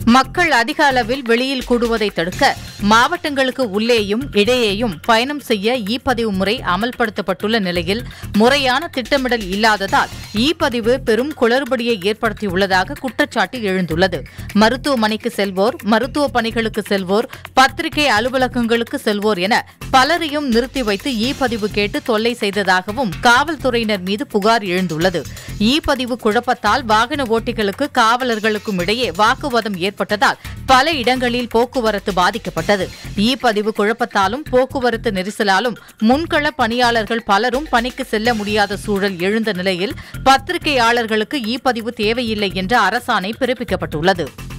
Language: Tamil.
மக்கள் அதிக அளவில் வெளியில் கூடுவதை தடுக்க மாவட்டங்களுக்கு உள்ளேயும் இடையேயும் பயணம் செய்ய இ பதிவு முறை அமல்படுத்தப்பட்டுள்ள நிலையில் முறையான திட்டமிடல் இல்லாததால் இ பதிவு பெரும் குளறுபடியை ஏற்படுத்தியுள்ளதாக குற்றச்சாட்டு எழுந்துள்ளது மருத்துவமனைக்கு செல்வோர் மருத்துவ பணிகளுக்கு செல்வோர் பத்திரிகை அலுவலகங்களுக்கு செல்வோர் என பலரையும் நிறுத்தி வைத்து இ பதிவு கேட்டு தொல்லை செய்ததாகவும் காவல்துறையினர் மீது புகார் எழுந்துள்ளது இ பதிவு குழப்பத்தால் வாகன ஓட்டிகளுக்கு காவலர்களுக்கும் இடையே வாக்குவாதம் ஏற்பட்டதால் பல இடங்களில் போக்குவரத்து பாதிக்கப்பட்டது இ பதிவு குழப்பத்தாலும் போக்குவரத்து நெரிசலாலும் முன்கள பணியாளர்கள் பலரும் பணிக்கு செல்ல முடியாத சூழல் எழுந்த நிலையில் பத்திரிகையாளர்களுக்கு இ பதிவு தேவையில்லை என்ற அரசாணை பிறப்பிக்கப்பட்டுள்ளது